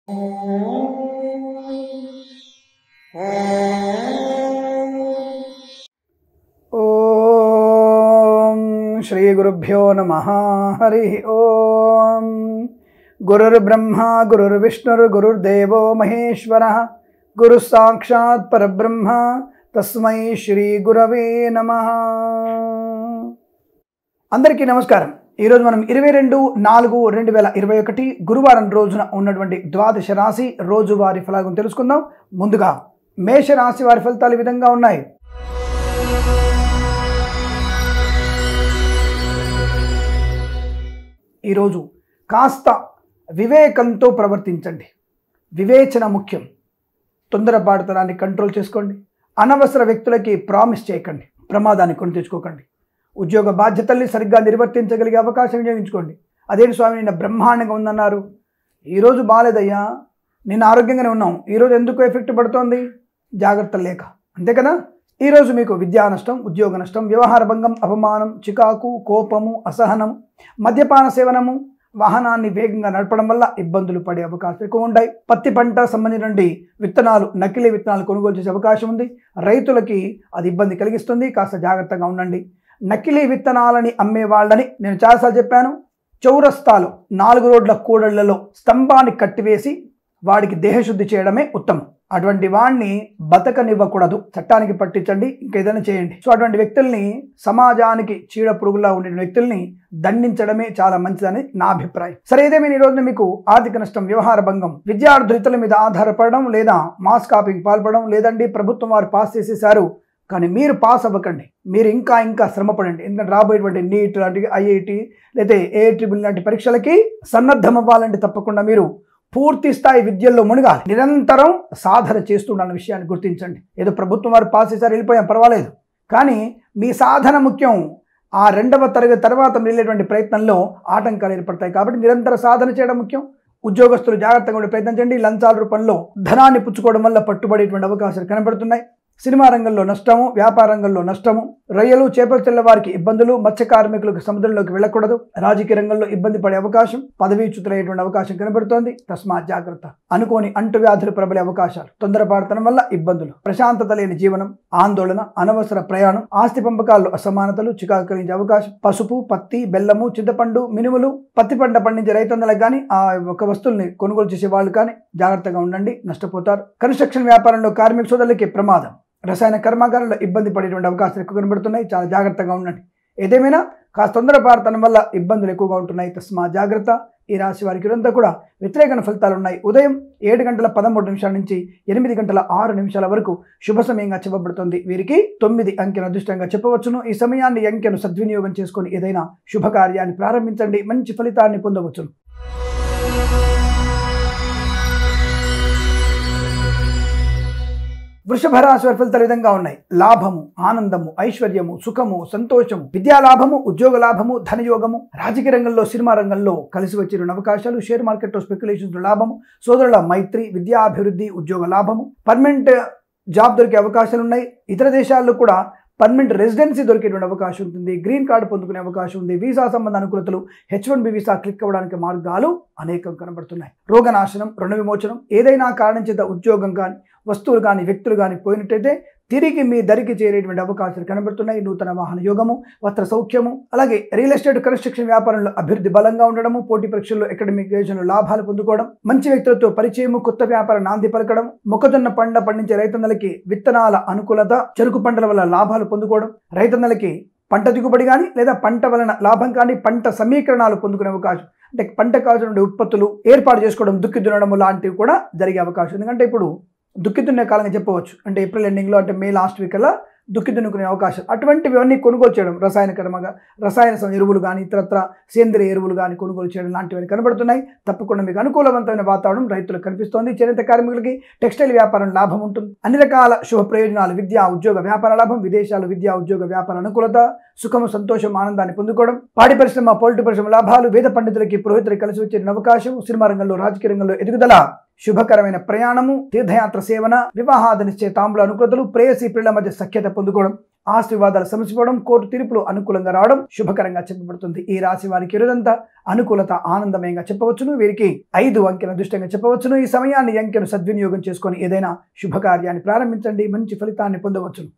ఓం శ్రీ గురుభ్యో నమ హరి ఓం గురుర్బ్రహ్మ గురుర్విష్ణుర్ గురుర్దేవో మహేశ్వర గురు సాక్షాత్ పరబ్రహ్మ తస్మై శ్రీ గురవే నమ అందరికీ నమస్కారం ఈరోజు మనం ఇరవై రెండు నాలుగు రెండు వేల ఇరవై ఒకటి గురువారం రోజున ఉన్నటువంటి ద్వాదశ రాశి రోజువారి ఫలాలను తెలుసుకుందాం ముందుగా మేష రాశి వారి ఫలితాలు ఈ విధంగా ఉన్నాయి ఈరోజు కాస్త వివేకంతో ప్రవర్తించండి వివేచన ముఖ్యం తొందరపాటుతనాన్ని కంట్రోల్ చేసుకోండి అనవసర వ్యక్తులకి ప్రామిస్ చేయకండి ప్రమాదాన్ని కొని తెచ్చుకోకండి ఉద్యోగ బాధ్యతల్ని సరిగ్గా నిర్వర్తించగలిగే అవకాశం వినియోగించుకోండి అదేంటి స్వామి నిన్న బ్రహ్మాండంగా ఉందన్నారు ఈరోజు బాగాలేదయ్యా నిన్న ఆరోగ్యంగానే ఉన్నాం ఈరోజు ఎందుకు ఎఫెక్ట్ పడుతోంది జాగ్రత్త లేక అంతే కదా ఈరోజు మీకు విద్యా నష్టం ఉద్యోగ నష్టం వ్యవహార భంగం అవమానం చికాకు కోపము అసహనం మద్యపాన సేవనము వాహనాన్ని వేగంగా నడపడం వల్ల ఇబ్బందులు పడే అవకాశం ఎక్కువ ఉంటాయి పత్తి పంట సంబంధించిన విత్తనాలు నకిలీ విత్తనాలు కొనుగోలు చేసే అవకాశం ఉంది రైతులకి అది ఇబ్బంది కలిగిస్తుంది కాస్త జాగ్రత్తగా ఉండండి నకిలీ విత్తనాలని అమ్మే వాళ్ళని నేను చాలాసార్లు చెప్పాను చౌరస్తాలో నాలుగు రోడ్ల కూడళ్లలో స్తంభాన్ని కట్టివేసి వాడికి దేహశుద్ధి చేయడమే ఉత్తమం అటువంటి వాడిని బతకనివ్వకూడదు చట్టానికి పట్టించండి ఇంకేదైనా చేయండి సో అటువంటి వ్యక్తుల్ని సమాజానికి చీడ పురుగులా ఉండే వ్యక్తుల్ని దండించడమే చాలా మంచిదని నా అభిప్రాయం సరే ఏదేమైనా ఈ రోజున మీకు ఆర్థిక నష్టం వ్యవహార భంగం విద్యార్థుల ఇతరుల మీద ఆధారపడడం లేదా మాస్ కాపింగ్ పాల్పడడం లేదండి ప్రభుత్వం వారు పాస్ చేసేసారు కానీ మీరు పాస్ అవ్వకండి మీరు ఇంకా ఇంకా శ్రమపడండి ఎందుకంటే రాబోయేటువంటి నీట్ లాంటి ఐఐటి లేదా ఏ ట్రిబుల్ లాంటి పరీక్షలకి సన్నద్ధం అవ్వాలంటే తప్పకుండా మీరు పూర్తి స్థాయి విద్యల్లో మునగాలి నిరంతరం సాధన చేస్తుండాలన్న విషయాన్ని గుర్తించండి ఏదో ప్రభుత్వం వారు పాస్ చేశారు వెళ్ళిపోయాం పర్వాలేదు కానీ మీ సాధన ముఖ్యం ఆ రెండవ తరగతి తర్వాత వెళ్ళేటువంటి ప్రయత్నంలో ఆటంకాలు ఏర్పడతాయి కాబట్టి నిరంతర సాధన చేయడం ముఖ్యం ఉద్యోగస్తులు జాగ్రత్తగా ఉండే ప్రయత్నం చేయండి లంచాల రూపంలో ధనాన్ని పుచ్చుకోవడం వల్ల పట్టుబడేటువంటి అవకాశాలు కనబడుతున్నాయి సినిమా రంగంలో నష్టము వ్యాపార రంగంలో నష్టము రొయ్యలు చేపలు తెల్ల వారికి ఇబ్బందులు మత్స్య కార్మికులకు సముద్రంలోకి వెళ్ళకూడదు రాజకీయ రంగంలో ఇబ్బంది పడే అవకాశం పదవీచ్యుతులయ్యేటువంటి అవకాశం కనబడుతోంది తస్మాత్ జాగ్రత్త అనుకోని అంటువ్యాధులు ప్రబలే అవకాశాలు తొందరపాటుతనం వల్ల ఇబ్బందులు ప్రశాంతత లేని జీవనం ఆందోళన అనవసర ప్రయాణం ఆస్తి పంపకాల్లో అసమానతలు చికాకు కలిగించే అవకాశం పసుపు పత్తి బెల్లము చింతపండు మినుములు పత్తి పంట పండించే రైతన్నలకు కానీ ఆ ఒక వస్తువుల్ని కొనుగోలు చేసే వాళ్ళు కానీ జాగ్రత్తగా ఉండండి నష్టపోతారు కన్స్ట్రక్షన్ వ్యాపారంలో కార్మిక సోదరులకి ప్రమాదం రసాయన కర్మాగారంలో ఇబ్బంది పడేటువంటి అవకాశాలు ఎక్కువ కనబడుతున్నాయి చాలా జాగ్రత్తగా ఉండండి ఏదేమైనా కాస్త తొందరపాటుతనం వల్ల ఇబ్బందులు ఎక్కువగా ఉంటున్నాయి తస్మా జాగ్రత్త ఈ రాశి వారికి ఇదంతా కూడా వ్యతిరేక ఫలితాలు ఉన్నాయి ఉదయం ఏడు గంటల పదమూడు నిమిషాల నుంచి ఎనిమిది గంటల ఆరు నిమిషాల వరకు శుభ సమయంగా చెప్పబడుతుంది వీరికి తొమ్మిది అంకెను అదృష్టంగా చెప్పవచ్చును ఈ సమయాన్ని ఈ అంకెను సద్వినియోగం చేసుకొని ఏదైనా శుభకార్యాన్ని ప్రారంభించండి మంచి ఫలితాన్ని పొందవచ్చును వృషభ రాశి వారి ఫలితాలు ఈ విధంగా ఉన్నాయి లాభము ఆనందము ఐశ్వర్యము సుఖము సంతోషము విద్యా లాభము ఉద్యోగ లాభము ధనయోగము రాజకీయ రంగంలో సినిమా రంగంలో కలిసి వచ్చిన అవకాశాలు షేర్ మార్కెట్లో స్పెక్యులేషన్స్ లాభము సోదరుల మైత్రి విద్యా అభివృద్ధి ఉద్యోగ లాభము పర్మనెంట్ జాబ్ దొరికే అవకాశాలు ఉన్నాయి ఇతర దేశాల్లో కూడా పర్మనెంట్ రెసిడెన్సీ దొరికేటువంటి అవకాశం ఉంటుంది గ్రీన్ కార్డు పొందుకునే అవకాశం ఉంది వీసా సంబంధ అనుకూలతలు H one B visa click అవ్వడానికి మార్గాలు అనేకం కనబడుతున్నాయి రోగనాశనం రుణ విమోచనం ఏదైనా కారణం చేత ఉద్యోగం కానీ వస్తువులు కానీ వ్యక్తులు కానీ పోయినట్టయితే తిరిగి మీ దరికి చేరేటువంటి అవకాశాలు కనబడుతున్నాయి నూతన వాహన యోగము వస్త్ర సౌఖ్యము అలాగే రియల్ ఎస్టేట్ కన్స్ట్రక్షన్ వ్యాపారంలో అభివృద్ధి బలంగా ఉండడము పోటీ పరీక్షల్లో అకాడమిక్ యోజనలో లాభాలు పొందుకోవడం మంచి వ్యక్తులతో పరిచయము కొత్త వ్యాపార నాంది పలకడం మొక్కజొన్న పంట పండించే రైతన్నలకి విత్తనాల అనుకూలత చెరుకు పంటల వల్ల లాభాలు పొందుకోవడం రైతన్నలకి పంట దిగుబడి కానీ లేదా పంట వలన లాభం కానీ పంట సమీకరణాలు పొందుకునే అవకాశం అంటే పంట కావాల్సిన ఉత్పత్తులు ఏర్పాటు చేసుకోవడం దుక్కి దున్నడం లాంటివి కూడా జరిగే అవకాశం ఎందుకంటే ఇప్పుడు దుక్కి దున్నే కాలంగా చెప్పవచ్చు అంటే ఏప్రిల్ ఎండింగ్లో అంటే మే లాస్ట్ వీక్ అలా దుక్కి దున్నుకునే అవకాశం అటువంటివి అన్నీ కొనుగోలు చేయడం రసాయన కర్మగా రసాయన సం- ఎరువులు కానీ ఇతరత్ర సేంద్రియ ఎరువులు కానీ కొనుగోలు చేయడం లాంటివన్నీ కనబడుతున్నాయి తప్పకుండా మీకు అనుకూలవంతమైన వాతావరణం రైతులకు కనిపిస్తోంది చేనేత కార్మికులకి టెక్స్టైల్ వ్యాపారం లాభం ఉంటుంది అన్ని రకాల శుభ ప్రయోజనాలు విద్యా ఉద్యోగ వ్యాపార లాభం విదేశాలు విద్యా ఉద్యోగ వ్యాపార అనుకూలత సుఖము సంతోషం ఆనందాన్ని పొందుకోవడం పాడి పరిశ్రమ పౌల్ట్రీ పరిశ్రమ లాభాలు వేద పండితులకి పురోహితులకి కలిసి వచ్చే అవకాశం సినిమా రంగంలో రాజకీయ రంగంలో ఎదుగుదల శుభకరమైన ప్రయాణము తీర్థయాత్ర సేవన వివాహాద నిశ్చయ తాంబుల అనుకూలతలు ప్రేయసి పిల్లల మధ్య సఖ్యత పొందుకోవడం ఆస్తి వివాదాలు సమసిపోవడం కోర్టు తీర్పులు అనుకూలంగా రావడం శుభకరంగా చెప్పబడుతుంది ఈ రాశి వారికి ఈరోజంతా అనుకూలత ఆనందమయంగా చెప్పవచ్చును వీరికి ఐదు అంకెల అదృష్టంగా చెప్పవచ్చును ఈ సమయాన్ని ఈ అంకెను సద్వినియోగం చేసుకొని ఏదైనా శుభకార్యాన్ని ప్రారంభించండి మంచి ఫలితాన్ని పొందవచ్చును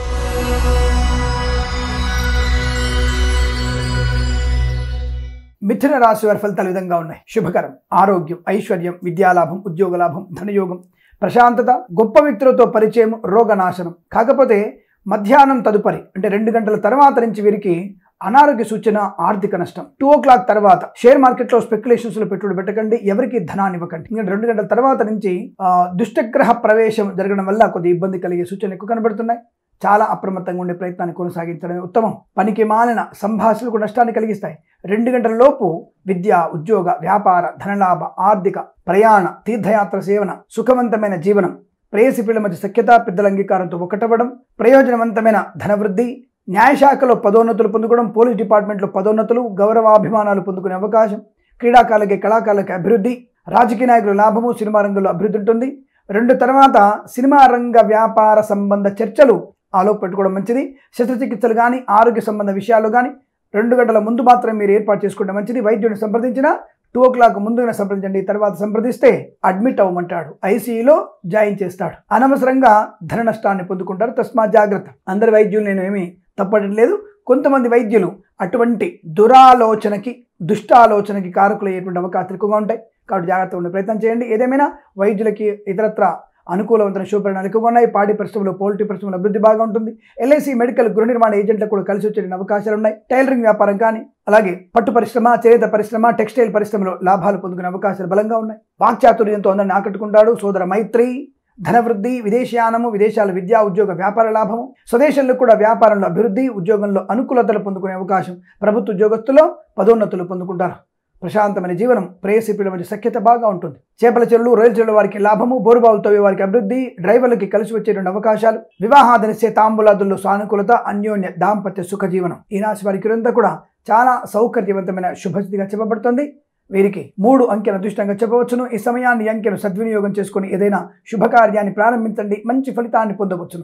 మిథున రాశి వారి ఫలితాలు ఈ విధంగా ఉన్నాయి శుభకరం ఆరోగ్యం ఐశ్వర్యం విద్యాలాభం ఉద్యోగ లాభం ధనయోగం ప్రశాంతత గొప్ప వ్యక్తులతో పరిచయం రోగనాశనం కాకపోతే మధ్యాహ్నం తదుపరి అంటే రెండు గంటల తర్వాత నుంచి వీరికి అనారోగ్య సూచన ఆర్థిక నష్టం టూ ఓ క్లాక్ తర్వాత షేర్ మార్కెట్ లో స్పెక్యులేషన్స్ లో పెట్టుబడి పెట్టకండి ఎవరికి ధనాన్ని ఇవ్వకండి ఇంకా రెండు గంటల తర్వాత నుంచి ఆ, దుష్టగ్రహ ప్రవేశం జరగడం వల్ల కొద్ది ఇబ్బంది కలిగే సూచనలు ఎక్కువ కనబడుతున్నాయి చాలా అప్రమత్తంగా ఉండే ప్రయత్నాన్ని కొనసాగించడమే ఉత్తమం పనికి మాలిన సంభాషణలకు నష్టాన్ని కలిగిస్తాయి రెండు గంటల లోపు విద్య ఉద్యోగ వ్యాపార ధనలాభ ఆర్థిక ప్రయాణ తీర్థయాత్ర సేవన సుఖవంతమైన జీవనం ప్రేయసి పిల్లల మధ్య సఖ్యత పెద్దల అంగీకారంతో ఒకటవ్వడం ప్రయోజనవంతమైన ధనవృద్ధి న్యాయశాఖలో పదోన్నతులు పొందుకోవడం పోలీస్ డిపార్ట్మెంట్లో పదోన్నతులు గౌరవాభిమానాలు పొందుకునే అవకాశం క్రీడాకారులకి కళాకారులకి అభివృద్ధి రాజకీయ నాయకుల లాభము సినిమా రంగంలో అభివృద్ధి ఉంటుంది రెండు తర్వాత సినిమా రంగ వ్యాపార సంబంధ చర్చలు ఆలోపు పెట్టుకోవడం మంచిది శస్త్రచికిత్సలు కానీ ఆరోగ్య సంబంధ విషయాలు కానీ రెండు గంటల ముందు మాత్రం మీరు ఏర్పాటు చేసుకుంటే మంచిది వైద్యుడిని సంప్రదించిన టూ ఓ క్లాక్ ముందుగానే సంప్రదించండి తర్వాత సంప్రదిస్తే అడ్మిట్ అవ్వమంటాడు ఐసీయూలో జాయిన్ చేస్తాడు అనవసరంగా ధన నష్టాన్ని పొందుకుంటారు తస్మా జాగ్రత్త అందరి వైద్యులు నేను ఏమీ తప్పడం లేదు కొంతమంది వైద్యులు అటువంటి దురాలోచనకి దుష్టాలోచనకి కారకులయ్యేటువంటి అవకాశాలు ఎక్కువగా ఉంటాయి కాబట్టి జాగ్రత్తగా ఉండే ప్రయత్నం చేయండి ఏదేమైనా వైద్యులకి ఇతరత్ర అనుకూలవంతమైన శుభపరిణాలు ఎక్కువగా ఉన్నాయి పాడి పరిశ్రమలో పౌల్ట్రీ పరిశ్రమలో అభివృద్ధి బాగా ఉంటుంది ఎల్ఐసి మెడికల్ గృహ నిర్మాణ ఏజెంట్లకు కూడా కలిసి వచ్చే అవకాశాలు ఉన్నాయి టైలరింగ్ వ్యాపారం కానీ అలాగే పట్టు పరిశ్రమ చేనేత పరిశ్రమ టెక్స్టైల్ పరిశ్రమలో లాభాలు పొందుకునే అవకాశాలు బలంగా ఉన్నాయి వాక్చాతుర్యంతో అందరిని ఆకట్టుకుంటాడు సోదర మైత్రి ధనవృద్ధి విదేశయానము విదేశాల విద్యా ఉద్యోగ వ్యాపార లాభము స్వదేశంలో కూడా వ్యాపారంలో అభివృద్ధి ఉద్యోగంలో అనుకూలతలు పొందుకునే అవకాశం ప్రభుత్వ ఉద్యోగస్తులో పదోన్నతులు పొందుకుంటారు ప్రశాంతమైన జీవనం ప్రేయసిపిల మధ్య సఖ్యత బాగా ఉంటుంది చేపల చెరువులు రొయ్యల చెరువుల వారికి లాభము బోరుబావులు తవ్వే వారికి అభివృద్ధి డ్రైవర్లకి కలిసి వచ్చేటువంటి అవకాశాలు వివాహాదనిచ్చే తాంబూలాదుల్లో సానుకూలత అన్యోన్య దాంపత్య సుఖ జీవనం ఈ రాశి వారికి ఇదంతా కూడా చాలా సౌకర్యవంతమైన శుభస్థితిగా చెప్పబడుతుంది వీరికి మూడు అంకెల అదృష్టంగా చెప్పవచ్చును ఈ సమయాన్ని ఈ అంకెను సద్వినియోగం చేసుకుని ఏదైనా శుభకార్యాన్ని ప్రారంభించండి మంచి ఫలితాన్ని పొందవచ్చును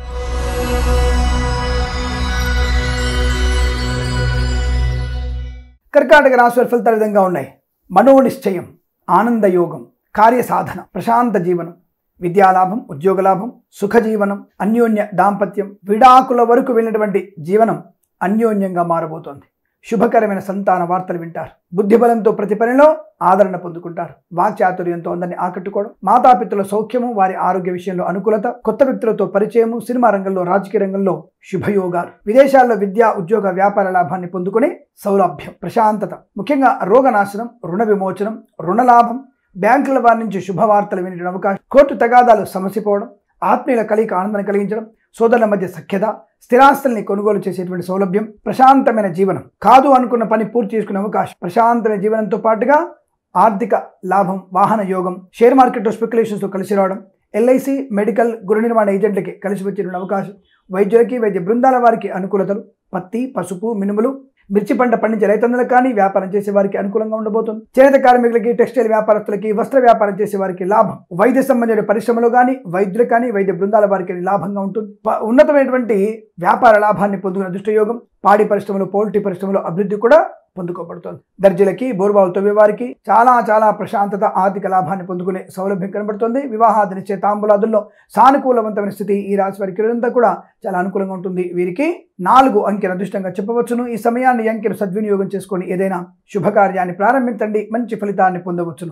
కర్కాటక రాశి వారి ఫలితాలు ఈ విధంగా ఉన్నాయి మనోనిశ్చయం ఆనందయోగం కార్యసాధన ప్రశాంత జీవనం విద్యాలాభం ఉద్యోగలాభం సుఖజీవనం అన్యోన్య దాంపత్యం విడాకుల వరకు వెళ్ళినటువంటి జీవనం అన్యోన్యంగా మారబోతోంది శుభకరమైన సంతాన వార్తలు వింటారు బుద్ధిబలంతో ప్రతి పనిలో ఆదరణ పొందుకుంటారు వాక్చాతుర్యంతో అందరిని ఆకట్టుకోవడం మాతాపితుల సౌఖ్యము వారి ఆరోగ్య విషయంలో అనుకూలత కొత్త వ్యక్తులతో పరిచయము సినిమా రంగంలో రాజకీయ రంగంలో శుభయోగాలు విదేశాల్లో విద్యా ఉద్యోగ వ్యాపార లాభాన్ని పొందుకునే సౌలభ్యం ప్రశాంతత ముఖ్యంగా రోగనాశనం రుణ విమోచనం రుణలాభం బ్యాంకుల వారి నుంచి శుభవార్తలు వినడం అవకాశం కోర్టు తగాదాలు సమసిపోవడం ఆత్మీయుల కలిక ఆనందాన్ని కలిగించడం సోదరుల మధ్య సఖ్యత స్థిరాస్తుల్ని కొనుగోలు చేసేటువంటి సౌలభ్యం ప్రశాంతమైన జీవనం కాదు అనుకున్న పని పూర్తి చేసుకునే అవకాశం ప్రశాంతమైన జీవనంతో పాటుగా ఆర్థిక లాభం వాహన యోగం షేర్ మార్కెట్లో స్పెక్యులేషన్స్తో కలిసి రావడం ఎల్ఐసి మెడికల్ గృహ నిర్మాణ ఏజెంట్లకి కలిసి వచ్చేటువంటి అవకాశం వైద్యులకి వైద్య బృందాల వారికి అనుకూలతలు పత్తి పసుపు మినుములు మిర్చి పంట పండించే రైతన్నులకు కానీ వ్యాపారం చేసే వారికి అనుకూలంగా ఉండబోతుంది చేనేత కార్మికులకి టెక్స్టైల్ వ్యాపారస్తులకి వస్త్ర వ్యాపారం చేసే వారికి లాభం వైద్య సంబంధించిన పరిశ్రమలో కానీ వైద్యులు కానీ వైద్య బృందాల వారికి లాభంగా ఉంటుంది ప- ఉన్నతమైనటువంటి వ్యాపార లాభాన్ని పొందుకునే అదృష్టయోగం పాడి పరిశ్రమలో పౌల్ట్రీ పరిశ్రమలో అభివృద్ధి కూడా పొందుకోబడుతోంది దర్జీలకి బోర్బావులు తవ్వే వారికి చాలా చాలా ప్రశాంతత ఆర్థిక లాభాన్ని పొందుకునే సౌలభ్యం కనబడుతుంది వివాహాది నిశ్చయ తాంబూలాదుల్లో సానుకూలవంతమైన స్థితి ఈ రాశి వారికి ఇదంతా కూడా చాలా అనుకూలంగా ఉంటుంది వీరికి నాలుగు అంకెను అదృష్టంగా చెప్పవచ్చును ఈ సమయాన్ని ఈ అంకెను సద్వినియోగం చేసుకొని ఏదైనా శుభకార్యాన్ని ప్రారంభించండి మంచి ఫలితాన్ని పొందవచ్చును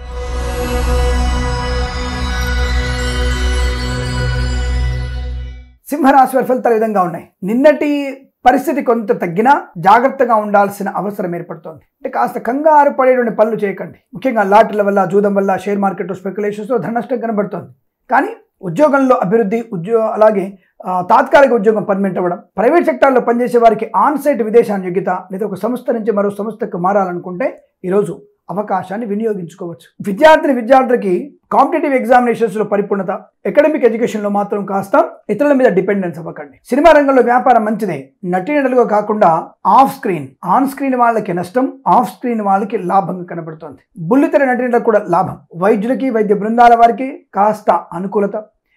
సింహరాశి వారి ఫలితాలు ఈ విధంగా ఉన్నాయి నిన్నటి పరిస్థితి కొంత తగ్గినా జాగ్రత్తగా ఉండాల్సిన అవసరం ఏర్పడుతోంది అంటే కాస్త కంగారు పడేటువంటి పనులు చేయకండి ముఖ్యంగా లాటరీల వల్ల జూదం వల్ల షేర్ మార్కెట్ స్పెక్యులేషన్స్లో ధన నష్టం కనబడుతోంది కానీ ఉద్యోగంలో అభివృద్ధి ఉద్యోగ అలాగే ఆ, తాత్కాలిక ఉద్యోగం పర్మనెంట్ అవ్వడం ప్రైవేట్ సెక్టార్లో పనిచేసే వారికి ఆన్ సైట్ విదేశాన్ని యోగ్యత లేదా ఒక సంస్థ నుంచి మరో సంస్థకు మారాలనుకుంటే ఈరోజు అవకాశాన్ని వినియోగించుకోవచ్చు విద్యార్థిని విద్యార్థులకి కాంపిటేటివ్ ఎగ్జామినేషన్స్ లో పరిపూర్ణత అకాడమిక్ ఎడ్యుకేషన్ లో మాత్రం కాస్త ఇతరుల మీద డిపెండెన్స్ అవ్వకండి సినిమా రంగంలో వ్యాపారం మంచిదే నటీనటులుగా కాకుండా ఆఫ్ స్క్రీన్ ఆన్ స్క్రీన్ వాళ్ళకి నష్టం ఆఫ్ స్క్రీన్ వాళ్ళకి లాభంగా కనబడుతోంది బుల్లితెర నటీనటులకు కూడా లాభం వైద్యులకి వైద్య బృందాల వారికి కాస్త అనుకూలత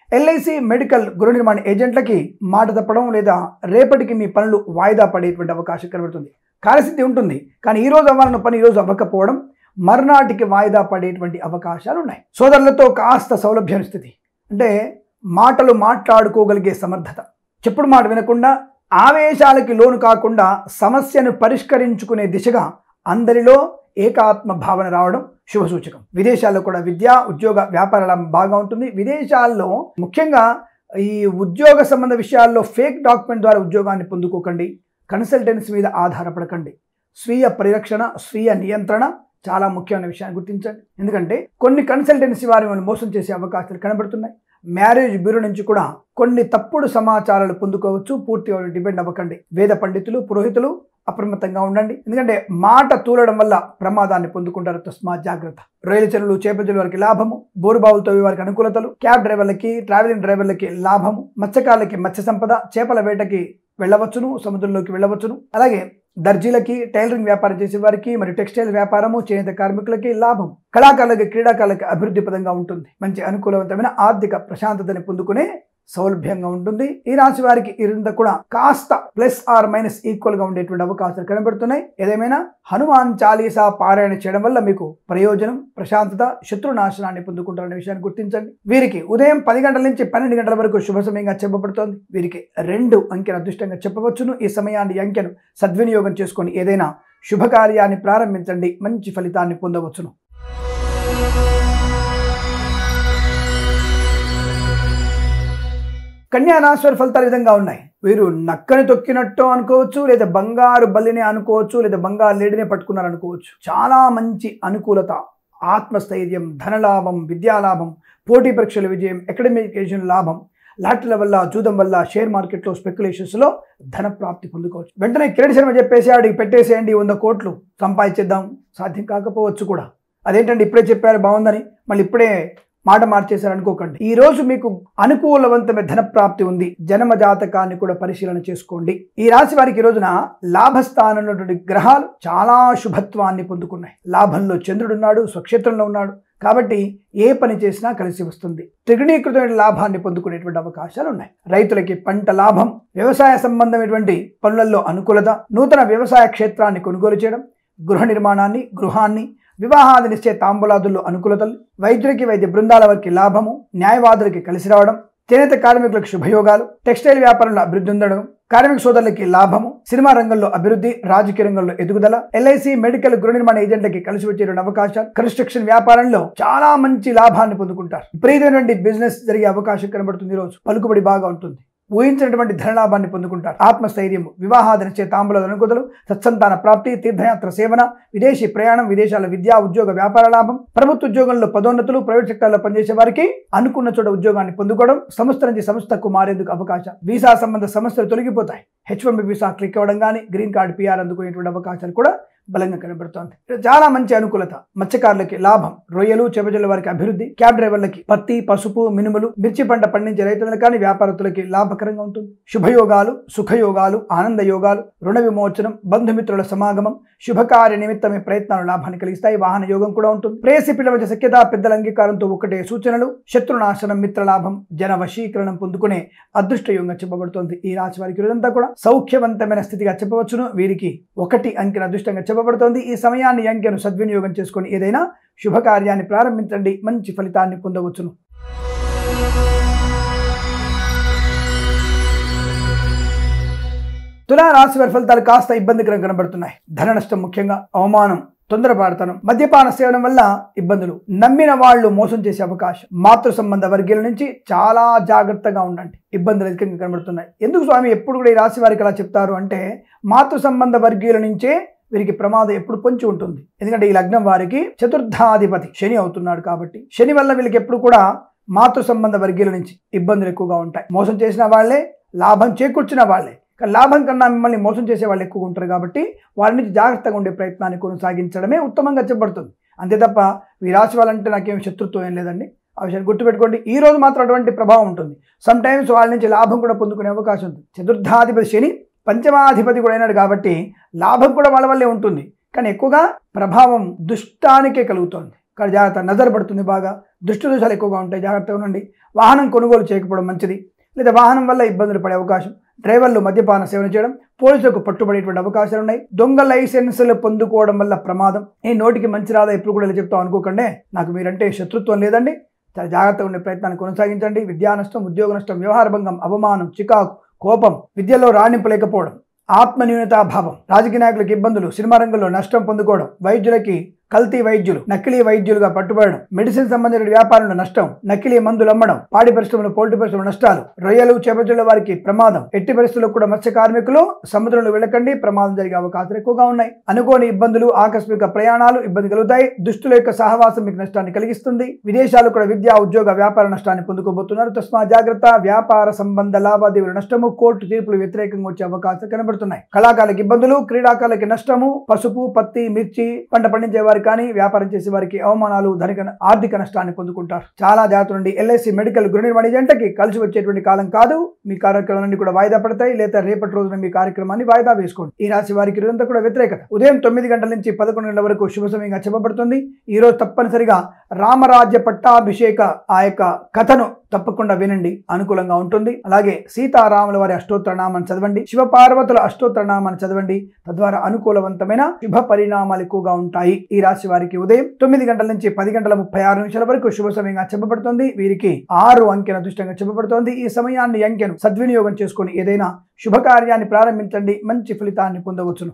ఎల్ఐసి మెడికల్ గృహ నిర్మాణ ఏజెంట్లకి మాట తప్పడం లేదా రేపటికి మీ పనులు వాయిదా పడేటువంటి అవకాశం కనబడుతుంది కార్యసిద్ధి ఉంటుంది కానీ ఈ రోజు అవ్వాలన్న పని ఈ రోజు అవ్వకపోవడం మర్నాటికి వాయిదా పడేటువంటి అవకాశాలు ఉన్నాయి సోదరులతో కాస్త సౌలభ్యం స్థితి అంటే మాటలు మాట్లాడుకోగలిగే సమర్థత చెప్పుడు మాట వినకుండా ఆవేశాలకి లోను కాకుండా సమస్యను పరిష్కరించుకునే దిశగా అందరిలో ఏకాత్మ భావన రావడం శుభ సూచకం విదేశాల్లో కూడా విద్య ఉద్యోగ వ్యాపారాల బాగా ఉంటుంది విదేశాల్లో ముఖ్యంగా ఈ ఉద్యోగ సంబంధ విషయాల్లో ఫేక్ డాక్యుమెంట్ ద్వారా ఉద్యోగాన్ని పొందుకోకండి కన్సల్టెన్సీ మీద ఆధారపడకండి స్వీయ పరిరక్షణ స్వీయ నియంత్రణ చాలా ముఖ్యమైన విషయాన్ని గుర్తించండి ఎందుకంటే కొన్ని కన్సల్టెన్సీ వారి మిమ్మల్ని మోసం చేసే అవకాశాలు కనబడుతున్నాయి మ్యారేజ్ బ్యూరో నుంచి కూడా కొన్ని తప్పుడు సమాచారాలు పొందుకోవచ్చు పూర్తిగా డిపెండ్ అవ్వకండి వేద పండితులు పురోహితులు అప్రమత్తంగా ఉండండి ఎందుకంటే మాట తూలడం వల్ల ప్రమాదాన్ని పొందుకుంటారు తస్మా జాగ్రత్త రైలు చెరువులు చేపజలు వారికి లాభము బోరుబావులతో వారికి అనుకూలతలు క్యాబ్ డ్రైవర్లకి ట్రావెలింగ్ డ్రైవర్లకి లాభము మత్స్యకారులకి మత్స్య సంపద చేపల వేటకి వెళ్ళవచ్చును సముద్రంలోకి వెళ్ళవచ్చును అలాగే దర్జీలకి టైలరింగ్ వ్యాపారం చేసే వారికి మరియు టెక్స్టైల్ వ్యాపారము చేనేత కార్మికులకి లాభం కళాకారులకి క్రీడాకారులకి అభివృద్ధి పదంగా ఉంటుంది మంచి అనుకూలవంతమైన ఆర్థిక ప్రశాంతతని పొందుకునే సౌలభ్యంగా ఉంటుంది ఈ రాశి వారికి ఇదంతా కూడా కాస్త ప్లస్ ఆర్ మైనస్ ఈక్వల్ గా ఉండేటువంటి అవకాశాలు కనబడుతున్నాయి ఏదేమైనా హనుమాన్ చాలీసా పారాయణ చేయడం వల్ల మీకు ప్రయోజనం ప్రశాంతత శత్రు నాశనాన్ని పొందుకుంటారనే విషయాన్ని గుర్తించండి వీరికి ఉదయం పది గంటల నుంచి పన్నెండు గంటల వరకు శుభ సమయంగా చెప్పబడుతోంది వీరికి రెండు అంకెను అదృష్టంగా చెప్పవచ్చును ఈ సమయాన్ని ఈ అంకెను సద్వినియోగం చేసుకొని ఏదైనా శుభకార్యాన్ని ప్రారంభించండి మంచి ఫలితాన్ని పొందవచ్చును కన్యా రాశి వారి ఫలితాలు ఈ విధంగా ఉన్నాయి వీరు నక్కని తొక్కినట్టు అనుకోవచ్చు లేదా బంగారు బల్లిని అనుకోవచ్చు లేదా బంగారు లేడినే పట్టుకున్నారు అనుకోవచ్చు చాలా మంచి అనుకూలత ఆత్మస్థైర్యం ధనలాభం విద్యాలాభం పోటీ పరీక్షల విజయం అకాడమికేషన్ లాభం లాటరీల వల్ల జూదం వల్ల షేర్ మార్కెట్లో స్పెక్యులేషన్స్లో ధన ప్రాప్తి పొందుకోవచ్చు వెంటనే కిరణ్ శర్మ చెప్పేసాడు పెట్టేసేయండి వంద కోట్లు సంపాదించేద్దాం సాధ్యం కాకపోవచ్చు కూడా అదేంటండి ఇప్పుడే చెప్పారు బాగుందని మళ్ళీ ఇప్పుడే మాట మార్చేశారు అనుకోకండి ఈ రోజు మీకు అనుకూలవంతమైన ధన ప్రాప్తి ఉంది జన్మ జాతకాన్ని కూడా పరిశీలన చేసుకోండి ఈ రాశి వారికి ఈ రోజున లాభస్థానంలో ఉన్నటువంటి గ్రహాలు చాలా శుభత్వాన్ని పొందుకున్నాయి లాభంలో చంద్రుడున్నాడు స్వక్షేత్రంలో ఉన్నాడు కాబట్టి ఏ పని చేసినా కలిసి వస్తుంది త్రిగుణీకృతమైన లాభాన్ని పొందుకునేటువంటి అవకాశాలు ఉన్నాయి రైతులకి పంట లాభం వ్యవసాయ సంబంధమైనటువంటి పనులలో అనుకూలత నూతన వ్యవసాయ క్షేత్రాన్ని కొనుగోలు చేయడం గృహ నిర్మాణాన్ని గృహాన్ని వివాహాది నిశ్చయ తాంబూలాదుల్లో అనుకూలతలు వైద్యులకి వైద్య బృందాల వారికి లాభము న్యాయవాదులకి కలిసి రావడం చేనేత కార్మికులకు శుభయోగాలు టెక్స్టైల్ వ్యాపారంలో అభివృద్ధి ఉండడం కార్మిక సోదరులకి లాభము సినిమా రంగంలో అభివృద్ధి రాజకీయ రంగంలో ఎదుగుదల ఎల్ఐసి మెడికల్ గృహ నిర్మాణ ఏజెంట్లకి కలిసి వచ్చే రెండు అవకాశాలు కన్స్ట్రక్షన్ వ్యాపారంలో చాలా మంచి లాభాన్ని పొందుకుంటారు విపరీతమైనటువంటి బిజినెస్ జరిగే అవకాశం కనబడుతుంది ఈ రోజు పలుకుబడి బాగా ఉంటుంది ఊహించినటువంటి ధనలాభాన్ని పొందుకుంటారు ఆత్మస్థైర్యం వివాహాదన చే తాంబూల అనుకూతలు సత్సంతాన ప్రాప్తి తీర్థయాత్ర సేవన విదేశీ ప్రయాణం విదేశాల విద్యా ఉద్యోగ వ్యాపార లాభం ప్రభుత్వ ఉద్యోగంలో పదోన్నతులు ప్రైవేట్ సెక్టార్లో పనిచేసే వారికి అనుకున్న చోట ఉద్యోగాన్ని పొందుకోవడం సంస్థ నుంచి సంస్థకు మారేందుకు అవకాశం వీసా సంబంధ సమస్యలు తొలగిపోతాయి హెచ్ వన్ వీసా క్లిక్ అవ్వడం కానీ గ్రీన్ కార్డ్ పిఆర్ అందుకునేటువంటి అవకాశాలు కూడా బలంగా కనబడుతోంది చాలా మంచి అనుకూలత మత్స్యకారులకి లాభం రొయ్యలు చెబజల వారికి అభివృద్ధి క్యాబ్ డ్రైవర్లకి పత్తి పసుపు మినుములు మిర్చి పంట పండించే రైతులకు కానీ వ్యాపారస్తులకి లాభకరంగా ఉంటుంది శుభయోగాలు సుఖయోగాలు ఆనంద యోగాలు రుణ విమోచనం బంధుమిత్రుల సమాగమం శుభకార్య నిమిత్తమే ప్రయత్నాలు లాభాన్ని కలిగిస్తాయి వాహన యోగం కూడా ఉంటుంది ప్రేసి పిల్లల మధ్య సఖ్యత పెద్దల అంగీకారంతో ఒకటే సూచనలు శత్రునాశనం మిత్రలాభం జన వశీకరణం పొందుకునే అదృష్ట యోగంగా చెప్పబడుతోంది ఈ రాశి వారికి ఇదంతా కూడా సౌఖ్యవంతమైన స్థితిగా చెప్పవచ్చును వీరికి ఒకటి అంకెన అదృష్టంగా చెప్పబడుతోంది ఈ సమయాన్ని ఈ అంకెను సద్వినియోగం చేసుకొని ఏదైనా శుభకార్యాన్ని ప్రారంభించండి మంచి ఫలితాన్ని పొందవచ్చును తులా రాశి వారి ఫలితాలు కాస్త ఇబ్బందికరంగా కనబడుతున్నాయి ధన నష్టం ముఖ్యంగా అవమానం తొందరపాడతనం మద్యపాన సేవనం వల్ల ఇబ్బందులు నమ్మిన వాళ్ళు మోసం చేసే అవకాశం మాతృ సంబంధ వర్గీయుల నుంచి చాలా జాగ్రత్తగా ఉండండి ఇబ్బందులు అధికంగా కనబడుతున్నాయి ఎందుకు స్వామి ఎప్పుడు కూడా ఈ రాశి వారికి అలా చెప్తారు అంటే మాతృ సంబంధ వర్గీయుల నుంచే వీరికి ప్రమాదం ఎప్పుడు పొంచి ఉంటుంది ఎందుకంటే ఈ లగ్నం వారికి చతుర్థాధిపతి శని అవుతున్నాడు కాబట్టి శని వల్ల వీళ్ళకి ఎప్పుడు కూడా మాతృ సంబంధ వర్గీయుల నుంచి ఇబ్బందులు ఎక్కువగా ఉంటాయి మోసం చేసిన వాళ్ళే లాభం చేకూర్చిన వాళ్ళే కానీ లాభం కన్నా మిమ్మల్ని మోసం చేసే వాళ్ళు ఎక్కువ ఉంటారు కాబట్టి వాళ్ళ నుంచి జాగ్రత్తగా ఉండే ప్రయత్నాన్ని కొనసాగించడమే ఉత్తమంగా చెప్పబడుతుంది అంతే తప్ప ఈ రాశి వాళ్ళంటే నాకేం శత్రుత్వం ఏం లేదండి ఆ విషయాన్ని గుర్తుపెట్టుకోండి ఈ రోజు మాత్రం అటువంటి ప్రభావం ఉంటుంది సమ్ టైమ్స్ వాళ్ళ నుంచి లాభం కూడా పొందుకునే అవకాశం ఉంది చతుర్థాధిపతి శని పంచమాధిపతి కూడా అయినాడు కాబట్టి లాభం కూడా వాళ్ళ వల్లే ఉంటుంది కానీ ఎక్కువగా ప్రభావం దుష్టానికే కలుగుతోంది కానీ జాగ్రత్త నజర్ పడుతుంది బాగా దృష్టి దోషాలు ఎక్కువగా ఉంటాయి జాగ్రత్తగా ఉండండి వాహనం కొనుగోలు చేయకపోవడం మంచిది లేదా వాహనం వల్ల ఇబ్బందులు పడే అవకాశం డ్రైవర్లు మద్యపాన సేవన చేయడం పోలీసులకు పట్టుబడేటువంటి అవకాశాలు ఉన్నాయి దొంగ లైసెన్సులు పొందుకోవడం వల్ల ప్రమాదం ఈ నోటికి మంచి రాదా ఎప్పుడు కూడా ఇలా చెప్తాం అనుకోకండి నాకు మీరంటే శత్రుత్వం లేదండి చాలా జాగ్రత్తగా ఉండే ప్రయత్నాన్ని కొనసాగించండి విద్యా నష్టం ఉద్యోగ నష్టం వ్యవహార భంగం అవమానం చికాకు కోపం విద్యలో రాణింపలేకపోవడం ఆత్మన్యూనతాభావం రాజకీయ నాయకులకు ఇబ్బందులు సినిమా రంగంలో నష్టం పొందుకోవడం వైద్యులకి కల్తీ వైద్యులు నకిలీ వైద్యులుగా పట్టుబడడం మెడిసిన్ సంబంధించిన వ్యాపారంలో నష్టం నకిలీ మందులు అమ్మడం పాడి పరిశ్రమలు పౌల్ట్రీ పరిశ్రమల నష్టాలు రొయ్యలు చేపచుల వారికి ప్రమాదం ఎట్టి పరిస్థితుల్లో కూడా మత్స్య కార్మికులు సముద్రంలో వెళ్ళకండి ప్రమాదం జరిగే అవకాశాలు ఎక్కువగా ఉన్నాయి అనుకోని ఇబ్బందులు ఆకస్మిక ప్రయాణాలు ఇబ్బంది కలుగుతాయి దుష్టుల యొక్క సహవాసం మీకు నష్టాన్ని కలిగిస్తుంది విదేశాలు కూడా విద్యా ఉద్యోగ వ్యాపార నష్టాన్ని పొందుకోబోతున్నారు తస్మా జాగ్రత్త వ్యాపార సంబంధ లావాదేవీల నష్టము కోర్టు తీర్పులు వ్యతిరేకంగా వచ్చే అవకాశాలు కనబడుతున్నాయి కళాకారులకు ఇబ్బందులు క్రీడాకారులకి నష్టము పసుపు పత్తి మిర్చి పంట పండించే వారికి కానీ వ్యాపారం చేసే వారికి అవమానాలు ధనిక ఆర్థిక నష్టాన్ని పొందుకుంటారు చాలా జాగ్రత్త నుండి ఎల్ఐసి మెడికల్ గృహ నిర్మాణ జంటకి కలిసి వచ్చేటువంటి కాలం కాదు మీ కార్యక్రమాలన్నీ కూడా వాయిదా పడతాయి లేదా రేపటి రోజున మీ కార్యక్రమాన్ని వాయిదా వేసుకోండి ఈ రాశి వారికి రోజంతా కూడా వ్యతిరేకత ఉదయం తొమ్మిది గంటల నుంచి పదకొండు గంటల వరకు శుభ సమయంగా చెప్పబడుతుంది ఈ రోజు తప్పనిసరిగా రామరాజ్య పట్టాభిషేక ఆ యొక్క కథను తప్పకుండా వినండి అనుకూలంగా ఉంటుంది అలాగే సీతారాముల వారి అష్టోత్తర నామాన్ని చదవండి శివపార్వతుల అష్టోత్తర నామాన్ని చదవండి తద్వారా అనుకూలవంతమైన శుభ పరిణామాలు ఎక్కువగా ఉంటాయి ఈ రాశి వారికి ఉదయం తొమ్మిది గంటల నుంచి పది గంటల ముప్పై ఆరు నిమిషాల వరకు శుభ సమయంగా చెప్పబడుతుంది వీరికి ఆరు అంకెన అదృష్టంగా చెప్పబడుతోంది ఈ సమయాన్ని ఈ అంకెను సద్వినియోగం చేసుకొని ఏదైనా శుభకార్యాన్ని ప్రారంభించండి మంచి ఫలితాన్ని పొందవచ్చును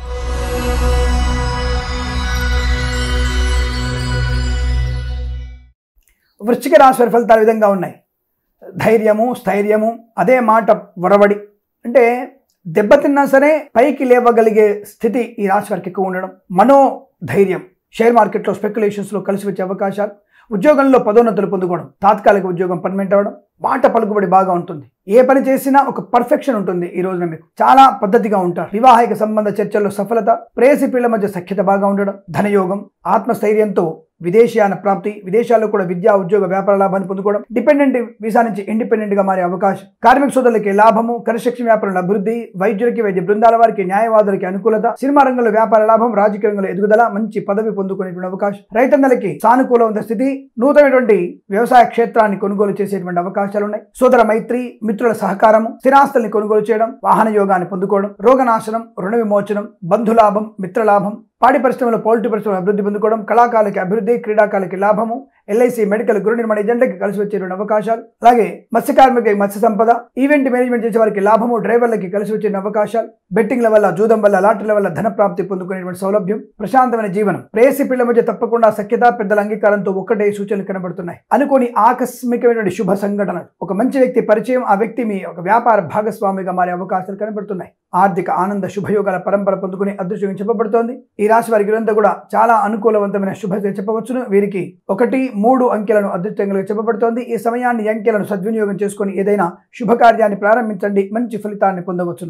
వృశ్చిక రాశి వారి ఫలితాలు ఈ విధంగా ఉన్నాయి ధైర్యము స్థైర్యము అదే మాట వరవడి అంటే దెబ్బతిన్నా సరే పైకి లేవగలిగే స్థితి ఈ రాశి వారికి ఎక్కువ ఉండడం మనో ధైర్యం షేర్ మార్కెట్లో స్పెక్యులేషన్స్లో కలిసి వచ్చే అవకాశాలు ఉద్యోగంలో పదోన్నతులు పొందుకోవడం తాత్కాలిక ఉద్యోగం పర్మనెంట్ అవ్వడం మాట పలుకుబడి బాగా ఉంటుంది ఏ పని చేసినా ఒక పర్ఫెక్షన్ ఉంటుంది ఈ రోజున మీకు చాలా పద్ధతిగా ఉంటారు వివాహిక సంబంధ చర్చల్లో సఫలత ప్రేసి పిల్లల మధ్య సఖ్యత బాగా ఉండడం ధనయోగం ఆత్మస్థైర్యంతో విదేశీయాన ప్రాప్తి విదేశాల్లో కూడా విద్యా ఉద్యోగ వ్యాపార లాభాన్ని పొందుకోవడం డిపెండెంట్ వీసా నుంచి ఇండిపెండెంట్ గా మారే అవకాశం కార్మిక సోదరులకి లాభము కన్స్ట్రక్షన్ వ్యాపారంలో అభివృద్ధి వైద్యులకి వైద్య బృందాల వారికి న్యాయవాదులకి అనుకూలత సినిమా రంగంలో వ్యాపార లాభం రాజకీయ రంగంలో ఎదుగుదల మంచి పదవి పొందుకునేటువంటి అవకాశం రైతన్నలకి సానుకూలమైన స్థితి నూతనటువంటి వ్యవసాయ క్షేత్రాన్ని కొనుగోలు చేసేటువంటి అవకాశాలు ఉన్నాయి సోదర మైత్రి మిత్రుల సహకారము స్థిరాస్తుల్ని కొనుగోలు చేయడం వాహన యోగాన్ని పొందుకోవడం రోగనాశనం రుణ విమోచనం బంధులాభం మిత్రలాభం పాడి పరిశ్రమలో పౌల్ట్రీ పరిశ్రమలో అభివృద్ధి పొందుకోవడం కళాకారులకి అభివృద్ధి క్రీడాకారులకి లాభము ఎల్ఐసి మెడికల్ గృహ నిర్మాణ ఏజెంట్లకి కలిసి వచ్చేటువంటి అవకాశాలు అలాగే మత్స్య కార్మికులకి మత్స్య సంపద ఈవెంట్ మేనేజ్మెంట్ చేసే వారికి లాభము డ్రైవర్లకి కలిసి వచ్చే అవకాశాలు బెట్టింగ్ల వల్ల జూదం వల్ల లాటరీల వల్ల ధన ప్రాప్తి పొందుకునేటువంటి సౌలభ్యం ప్రశాంతమైన జీవనం ప్రేసి పిల్లల మధ్య తప్పకుండా సఖ్యత పెద్దల అంగీకారంతో ఒక్కటే సూచనలు కనబడుతున్నాయి అనుకోని ఆకస్మికమైనటువంటి శుభ సంఘటన ఒక మంచి వ్యక్తి పరిచయం ఆ వ్యక్తి మీ ఒక వ్యాపార భాగస్వామిగా మారే అవకాశాలు కనబడుతున్నాయి ఆర్థిక ఆనంద శుభయోగాల పరంపర పొందుకునే అదృష్టం చెప్పబడుతోంది ఈ రాశి వారికి ఇదంతా కూడా చాలా అనుకూలవంతమైన శుభ చెప్పవచ్చును వీరికి ఒకటి మూడు అంకెలను అదృష్టంగా చెప్పబడుతోంది ఈ సమయాన్ని ఈ అంకెలను సద్వినియోగం చేసుకొని ఏదైనా శుభకార్యాన్ని ప్రారంభించండి మంచి ఫలితాన్ని పొందవచ్చును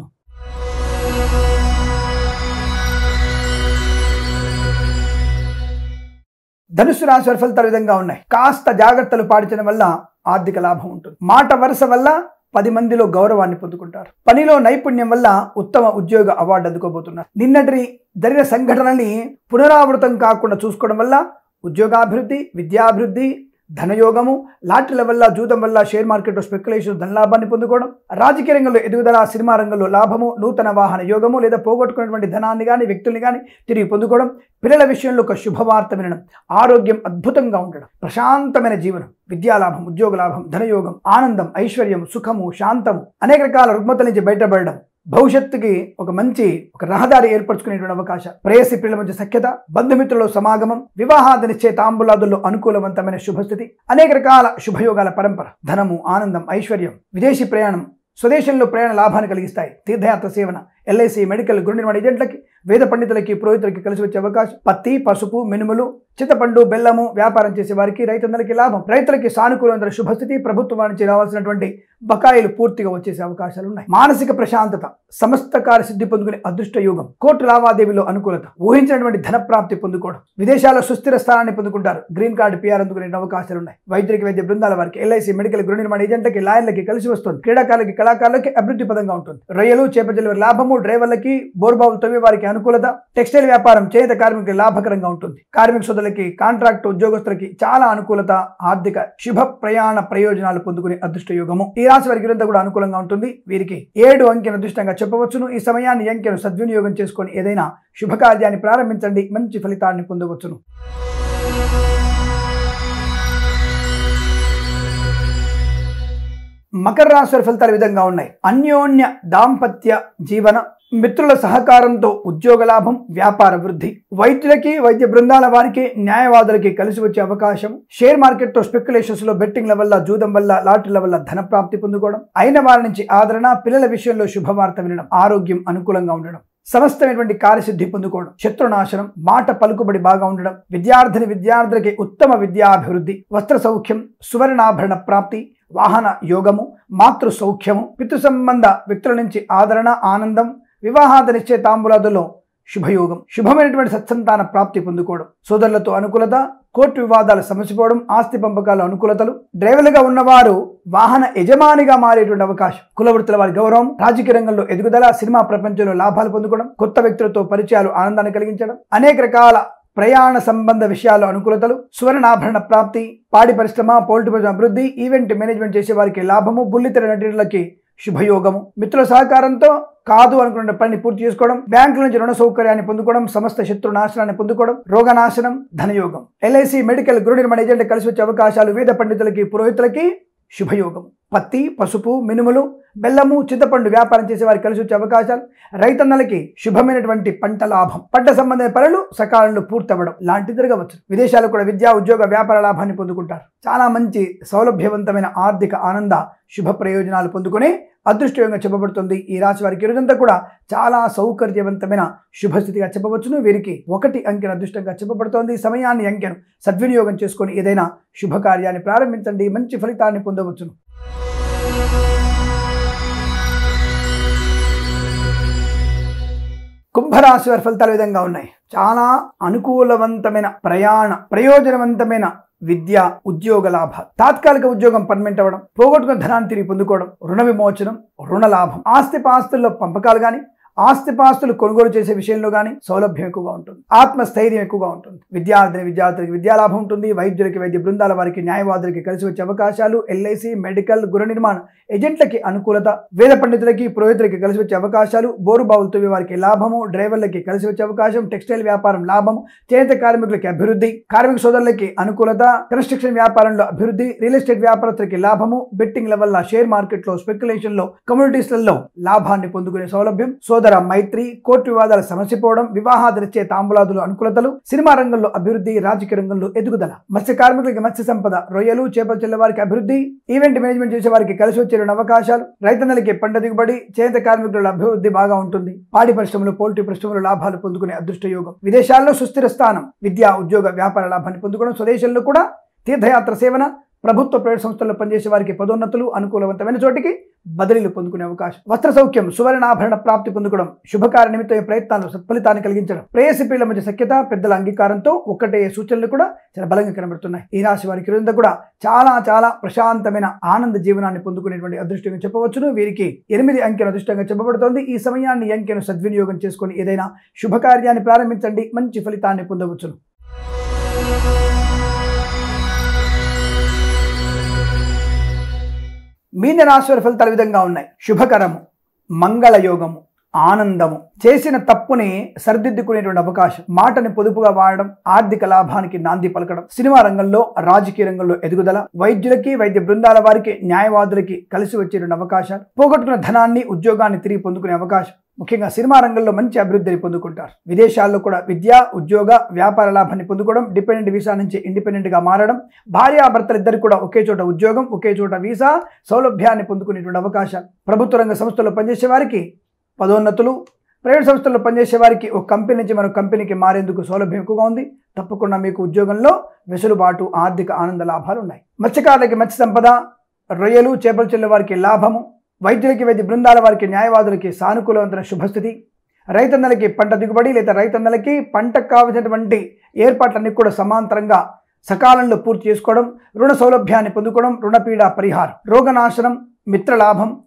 ధనుసు రాశి వారి ఫలితాలు ఈ విధంగా ఉన్నాయి కాస్త జాగ్రత్తలు పాటించడం వల్ల ఆర్థిక లాభం ఉంటుంది మాట వరుస వల్ల పది మందిలో గౌరవాన్ని పొందుకుంటారు పనిలో నైపుణ్యం వల్ల ఉత్తమ ఉద్యోగ అవార్డు అందుకోబోతున్నారు నిన్నటి జరిగిన సంఘటనని పునరావృతం కాకుండా చూసుకోవడం వల్ల ఉద్యోగాభివృద్ధి విద్యాభివృద్ధి ధనయోగము లాటరీల వల్ల జూదం వల్ల షేర్ మార్కెట్లో స్పెక్యులేషన్ ధనలాభాన్ని పొందుకోవడం రాజకీయ రంగంలో ఎదుగుదల సినిమా రంగంలో లాభము నూతన వాహన యోగము లేదా పోగొట్టుకున్నటువంటి ధనాన్ని కానీ వ్యక్తుల్ని కానీ తిరిగి పొందుకోవడం పిల్లల విషయంలో ఒక శుభవార్త వినడం ఆరోగ్యం అద్భుతంగా ఉండడం ప్రశాంతమైన జీవనం విద్యాలాభం ఉద్యోగ లాభం ధనయోగం ఆనందం ఐశ్వర్యం సుఖము శాంతము అనేక రకాల రుగ్మతల నుంచి బయటపడడం భవిష్యత్తుకి ఒక మంచి ఒక రహదారి ఏర్పరచుకునేటువంటి అవకాశం ప్రేయసి పిల్లల మధ్య సఖ్యత బంధుమిత్రుల సమాగమం వివాహాది నిశ్చయ తాంబులాదుల్లో అనుకూలవంతమైన శుభస్థితి అనేక రకాల శుభయోగాల పరంపర ధనము ఆనందం ఐశ్వర్యం విదేశీ ప్రయాణం స్వదేశంలో ప్రయాణ లాభాన్ని కలిగిస్తాయి తీర్థయాత్ర సేవన ఎల్ఐసి మెడికల్ గృహ నిర్మాణ ఏజెంట్లకి వేద పండితులకి పురోహితులకి కలిసి వచ్చే అవకాశం పత్తి పసుపు మినుములు చింతపండు బెల్లము వ్యాపారం చేసే వారికి రైతులందరికీ లాభం రైతులకి సానుకూలమైన శుభస్థితి ప్రభుత్వం నుంచి రావాల్సినటువంటి బకాయిలు పూర్తిగా వచ్చేసే అవకాశాలు ఉన్నాయి మానసిక ప్రశాంతత సమస్త కార్య సిద్ధి పొందుకునే అదృష్ట యోగం కోర్టు లావాదేవీలో అనుకూలత ఊహించినటువంటి ధన ప్రాప్తి పొందుకోవడం విదేశాల్లో సుస్థిర స్థానాన్ని పొందుకుంటారు గ్రీన్ కార్డు పిఆర్ అందుకునే అవకాశాలు ఉన్నాయి వైద్యులకి వైద్య బృందాల వారికి ఎల్ఐసి మెడికల్ గృహ నిర్మాణ ఏజెంట్లకి లాయర్లకి కలిసి వస్తుంది క్రీడాకారులకి కళాకారులకి అభివృద్ధి పదంగా ఉంటుంది రొయ్యలు చేపజల లాభము డ్రైవర్లకి బోర్బావులు తవ్వే వారికి అనుకూలత టెక్స్టైల్ వ్యాపారం చేనేత కార్మికులకు లాభకరంగా ఉంటుంది కార్మిక సోదరులకి కాంట్రాక్ట్ ఉద్యోగస్తులకి చాలా అనుకూలత ఆర్థిక శుభ ప్రయాణ ప్రయోజనాలు పొందుకునే అదృష్ట యోగము ఈ రాశి వారికి ఇదంతా కూడా అనుకూలంగా ఉంటుంది వీరికి ఏడు అంకెను అదృష్టంగా చెప్పవచ్చును ఈ సమయాన్ని ఈ అంకెను సద్వినియోగం చేసుకొని ఏదైనా శుభకార్యాన్ని ప్రారంభించండి మంచి ఫలితాన్ని పొందవచ్చును మకర రాశి వారి ఫలితాలు ఈ విధంగా ఉన్నాయి అన్యోన్య దాంపత్య జీవన మిత్రుల సహకారంతో ఉద్యోగ లాభం వ్యాపార వృద్ధి వైద్యులకి వైద్య బృందాల వారికి న్యాయవాదులకి కలిసి వచ్చే అవకాశం షేర్ మార్కెట్ తో స్పెక్యులేషన్స్ లో బెట్టింగ్ల వల్ల జూదం వల్ల లాటరీల వల్ల ధన ప్రాప్తి పొందుకోవడం అయిన వారి నుంచి ఆదరణ పిల్లల విషయంలో శుభవార్త వినడం ఆరోగ్యం అనుకూలంగా ఉండడం సమస్తమైనటువంటి కార్యసిద్ధి పొందుకోవడం శత్రునాశనం మాట పలుకుబడి బాగా ఉండడం విద్యార్థిని విద్యార్థులకి ఉత్తమ విద్యాభివృద్ధి వస్త్ర సౌఖ్యం సువర్ణాభరణ ప్రాప్తి వాహన యోగము మాతృ సౌఖ్యము పితృ సంబంధ వ్యక్తుల నుంచి ఆదరణ ఆనందం వివాహాద నిశ్చయ తాంబూలాదులో శుభయోగం శుభమైనటువంటి సత్సంతాన ప్రాప్తి పొందుకోవడం సోదరులతో అనుకూలత కోర్టు వివాదాలు సమసిపోవడం ఆస్తి పంపకాల అనుకూలతలు డ్రైవర్లుగా ఉన్నవారు వాహన యజమానిగా మారేటువంటి అవకాశం కులవృత్తుల వారి గౌరవం రాజకీయ రంగంలో ఎదుగుదల సినిమా ప్రపంచంలో లాభాలు పొందుకోవడం కొత్త వ్యక్తులతో పరిచయాలు ఆనందాన్ని కలిగించడం అనేక రకాల ప్రయాణ సంబంధ విషయాలు అనుకూలతలు సువర్ణాభరణ ప్రాప్తి పాడి పరిశ్రమ పౌల్ట్రీ పరిశ్రమ అభివృద్ధి ఈవెంట్ మేనేజ్మెంట్ చేసే వారికి లాభము బుల్లితెర నటులకి శుభయోగము మిత్రుల సహకారంతో కాదు అనుకున్న పనిని పూర్తి చేసుకోవడం బ్యాంకుల నుంచి రుణ సౌకర్యాన్ని పొందుకోవడం సమస్త శత్రు నాశనాన్ని పొందుకోవడం రోగనాశనం ధనయోగం ఎల్ఐసి మెడికల్ గృహ నిర్మాణ ఏజెంట్ కలిసి వచ్చే అవకాశాలు వేద పండితులకి పురోహితులకి శుభయోగం పత్తి పసుపు మినుములు బెల్లము చింతపండు వ్యాపారం చేసే వారికి కలిసి వచ్చే అవకాశాలు రైతన్నలకి శుభమైనటువంటి పంట లాభం పంట సంబంధమైన పనులు సకాలంలో పూర్తవ్వడం లాంటి జరగవచ్చు విదేశాలకు కూడా విద్యా ఉద్యోగ వ్యాపార లాభాన్ని పొందుకుంటారు చాలా మంచి సౌలభ్యవంతమైన ఆర్థిక ఆనంద శుభ ప్రయోజనాలు పొందుకుని అదృష్టంగా చెప్పబడుతుంది ఈ రాశి వారికి ఈరోజంతా కూడా చాలా సౌకర్యవంతమైన శుభస్థితిగా చెప్పవచ్చును వీరికి ఒకటి అంకెను అదృష్టంగా చెప్పబడుతోంది ఈ సమయాన్ని అంకెను సద్వినియోగం చేసుకొని ఏదైనా శుభకార్యాన్ని ప్రారంభించండి మంచి ఫలితాన్ని పొందవచ్చును కుంభరాశి వారి ఫలితాలు ఈ విధంగా ఉన్నాయి చాలా అనుకూలవంతమైన ప్రయాణ ప్రయోజనవంతమైన విద్య ఉద్యోగ లాభాలు తాత్కాలిక ఉద్యోగం పర్మనెంట్ అవ్వడం పోగొట్టుకున్న ధనాన్ని తిరిగి పొందుకోవడం రుణ విమోచనం రుణ లాభం ఆస్తి పాస్తుల్లో పంపకాలు కానీ ఆస్తిపాస్తులు కొనుగోలు చేసే విషయంలో కానీ సౌలభ్యం ఎక్కువగా ఉంటుంది ఆత్మస్థైర్యం ఎక్కువగా ఉంటుంది విద్యార్థిని విద్యార్థులకి విద్యాలాభం ఉంటుంది వైద్యులకి వైద్య బృందాల వారికి న్యాయవాదులకి కలిసి వచ్చే అవకాశాలు ఎల్ఐసి మెడికల్ గృహ నిర్మాణ ఏజెంట్లకి అనుకూలత వేద పండితులకి పురోహితులకి కలిసి వచ్చే అవకాశాలు బోరు బావులు తవ్వే వారికి లాభము డ్రైవర్లకి కలిసి వచ్చే అవకాశం టెక్స్టైల్ వ్యాపారం లాభము చేనేత కార్మికులకి అభివృద్ధి కార్మిక సోదరులకి అనుకూలత కన్స్ట్రక్షన్ వ్యాపారంలో అభివృద్ధి రియల్ ఎస్టేట్ వ్యాపారస్తులకి లాభము బెట్టింగ్ల వల్ల షేర్ మార్కెట్లో స్పెక్యులేషన్ లో కమ్యూనిటీస్లలో లాభాన్ని పొందుకునే సౌలభ్యం సోదర మైత్రి కోర్టు వివాదాలు సమసిపోవడం వివాహాదరిచ్చే తాంబూలాదులు అనుకూలతలు సినిమా రంగంలో అభివృద్ధి రాజకీయ రంగంలో ఎదుగుదల మత్స్య కార్మికులకి మత్స్య సంపద రొయ్యలు చేపలు చెల్లె వారికి అభివృద్ధి ఈవెంట్ మేనేజ్మెంట్ చేసే వారికి కలిసి వచ్చే రెండు అవకాశాలు రైతన్నలకి పంట దిగుబడి చేనేత కార్మికుల అభివృద్ధి బాగా ఉంటుంది పాడి పరిశ్రమలు పౌల్ట్రీ పరిశ్రమలు లాభాలు పొందుకునే అదృష్ట యోగం విదేశాల్లో సుస్థిర స్థానం విద్యా ఉద్యోగ వ్యాపార లాభాన్ని పొందుకోవడం స్వదేశంలో కూడా తీర్థయాత్ర సేవన ప్రభుత్వ ప్రైవేట్ సంస్థల్లో పనిచేసే వారికి పదోన్నతులు అనుకూలవంతమైన చోటికి బదిలీలు పొందుకునే అవకాశం వస్త్ర సౌఖ్యం సువర్ణాభరణ ప్రాప్తి పొందుకోవడం శుభకార్య నిమిత్త ప్రయత్నాలు సత్ఫలితాన్ని కలిగించడం ప్రేయసి ప్రియుల మధ్య సఖ్యత పెద్దల అంగీకారంతో ఒక్కటే సూచనలు కూడా చాలా బలంగా కనబడుతున్నాయి ఈ రాశి వారికి రోజంతా కూడా చాలా చాలా ప్రశాంతమైన ఆనంద జీవనాన్ని పొందుకునేటువంటి అదృష్టంగా చెప్పవచ్చును వీరికి ఎనిమిది అంకెను అదృష్టంగా చెప్పబడుతోంది ఈ సమయాన్ని ఈ అంకెను సద్వినియోగం చేసుకొని ఏదైనా శుభకార్యాన్ని ప్రారంభించండి మంచి ఫలితాన్ని పొందవచ్చును మీన రాశి వారి ఫలితాలు ఈ విధంగా ఉన్నాయి శుభకరము మంగళయోగము ఆనందము చేసిన తప్పుని సరిదిద్దుకునేటువంటి అవకాశం మాటని పొదుపుగా వాడడం ఆర్థిక లాభానికి నాంది పలకడం సినిమా రంగంలో రాజకీయ రంగంలో ఎదుగుదల వైద్యులకి వైద్య బృందాల వారికి న్యాయవాదులకి కలిసి వచ్చేటువంటి అవకాశాలు పోగొట్టుకున్న ధనాన్ని ఉద్యోగాన్ని తిరిగి పొందుకునే అవకాశం ముఖ్యంగా సినిమా రంగంలో మంచి అభివృద్ధిని పొందుకుంటారు విదేశాల్లో కూడా విద్య ఉద్యోగ వ్యాపార లాభాన్ని పొందుకోవడం డిపెండెంట్ వీసా నుంచి ఇండిపెండెంట్ గా మారడం భార్యాభర్తలు ఇద్దరు కూడా ఒకే చోట ఉద్యోగం ఒకే చోట వీసా సౌలభ్యాన్ని పొందుకునేటువంటి అవకాశాలు ప్రభుత్వ రంగ సంస్థల్లో పనిచేసే వారికి పదోన్నతులు ప్రైవేట్ సంస్థల్లో పనిచేసే వారికి ఒక కంపెనీ నుంచి మరో కంపెనీకి మారేందుకు సౌలభ్యం ఎక్కువగా ఉంది తప్పకుండా మీకు ఉద్యోగంలో వెసులుబాటు ఆర్థిక ఆనంద లాభాలు ఉన్నాయి మత్స్యకారులకి మత్స్య సంపద రొయ్యలు చేపలు చెల్లె వారికి లాభము వైద్యులకి వైద్య బృందాల వారికి న్యాయవాదులకి సానుకూలవంతమైన శుభస్థితి రైతన్నలకి పంట దిగుబడి లేదా రైతన్నలకి పంటకు కావలసినటువంటి ఏర్పాట్లన్నీ కూడా సమాంతరంగా సకాలంలో పూర్తి చేసుకోవడం రుణ సౌలభ్యాన్ని పొందుకోవడం రుణపీడ పరిహారం రోగనాశనం మిత్రలాభం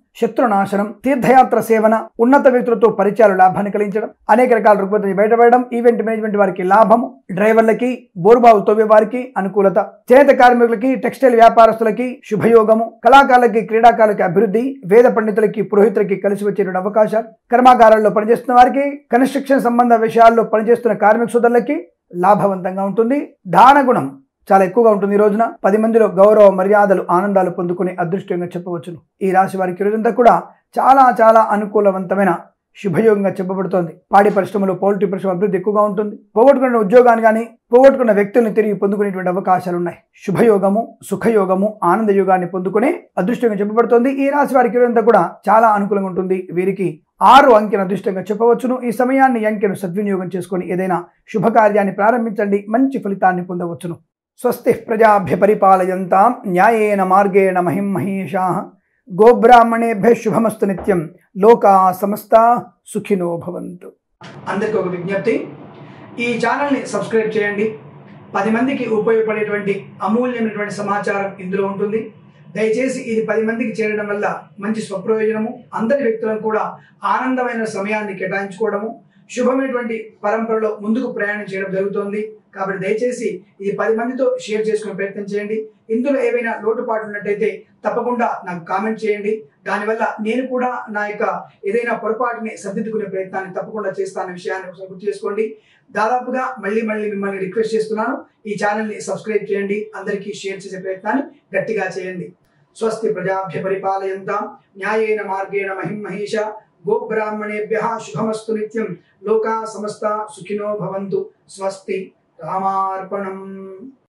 శత్రునాశనం తీర్థయాత్ర సేవన ఉన్నత వ్యక్తులతో పరిచయాలు లాభాన్ని కలిగించడం అనేక రకాల రుగ్మతని బయటపడడం ఈవెంట్ మేనేజ్మెంట్ వారికి లాభము డ్రైవర్లకి బోరుబావు తవ్వే వారికి అనుకూలత చేనేత కార్మికులకి టెక్స్టైల్ వ్యాపారస్తులకి శుభయోగము కళాకారులకి క్రీడాకారులకి అభివృద్ధి వేద పండితులకి పురోహితులకి కలిసి వచ్చేటువంటి అవకాశాలు కర్మాగారాల్లో పనిచేస్తున్న వారికి కన్స్ట్రక్షన్ సంబంధ విషయాల్లో పనిచేస్తున్న కార్మిక సోదరులకి లాభవంతంగా ఉంటుంది దాన గుణం చాలా ఎక్కువగా ఉంటుంది ఈ రోజున పది మందిలో గౌరవ మర్యాదలు ఆనందాలు పొందుకునే అదృష్టంగా చెప్పవచ్చును ఈ రాశి వారికి ఈ రోజంతా కూడా చాలా చాలా అనుకూలవంతమైన శుభయోగంగా చెప్పబడుతోంది పాడి పరిశ్రమలో పౌల్ట్రీ పరిశ్రమ అభివృద్ధి ఎక్కువగా ఉంటుంది పోగొట్టుకున్న ఉద్యోగాన్ని కానీ పోగొట్టుకున్న వ్యక్తుల్ని తిరిగి పొందుకునేటువంటి అవకాశాలు ఉన్నాయి శుభయోగము సుఖయోగము ఆనంద యోగాన్ని పొందుకునే అదృష్టంగా చెప్పబడుతోంది ఈ రాశి వారికి ఈ రోజంతా కూడా చాలా అనుకూలంగా ఉంటుంది వీరికి ఆరు అంకెను అదృష్టంగా చెప్పవచ్చును ఈ సమయాన్ని ఈ అంకెను సద్వినియోగం చేసుకొని ఏదైనా శుభకార్యాన్ని ప్రారంభించండి మంచి ఫలితాన్ని పొందవచ్చును స్వస్తి ప్రజాభ్య పరిపాలయంతాం న్యాయేన మార్గేణ మహిం మహేషా గోబ్రాహ్మణేభ్య శుభమస్తు నిత్యం లోకా సమస్త సుఖినో భవంతు అందరికీ ఒక విజ్ఞప్తి ఈ ఛానల్ని సబ్స్క్రైబ్ చేయండి పది మందికి ఉపయోగపడేటువంటి అమూల్యమైనటువంటి సమాచారం ఇందులో ఉంటుంది దయచేసి ఇది పది మందికి చేరడం వల్ల మంచి స్వప్రయోజనము అందరి వ్యక్తులను కూడా ఆనందమైన సమయాన్ని కేటాయించుకోవడము శుభమైనటువంటి పరంపరలో ముందుకు ప్రయాణం చేయడం జరుగుతోంది కాబట్టి దయచేసి ఇది పది మందితో షేర్ చేసుకునే ప్రయత్నం చేయండి ఇందులో ఏవైనా లోటుపాట్లు ఉన్నట్టయితే తప్పకుండా నాకు కామెంట్ చేయండి దానివల్ల నేను కూడా నా యొక్క ఏదైనా పొరపాటుని సర్దిద్దుకునే ప్రయత్నాన్ని తప్పకుండా చేస్తానన్న విషయాన్ని ఒకసారి గుర్తు చేసుకోండి దాదాపుగా మళ్ళీ మళ్ళీ మిమ్మల్ని రిక్వెస్ట్ చేస్తున్నాను ఈ ఛానల్ని సబ్స్క్రైబ్ చేయండి అందరికీ షేర్ చేసే ప్రయత్నాన్ని గట్టిగా చేయండి స్వస్తి ప్రజాభ్య పరిపాలయంతాం న్యాయేన మార్గేణ మహిం మహేష గోబ్రాహ్మణేభ్య శుభమస్తు నిత్యం లోకా సమస్త సుఖినో భవంతు స్వస్తి రామార్పణం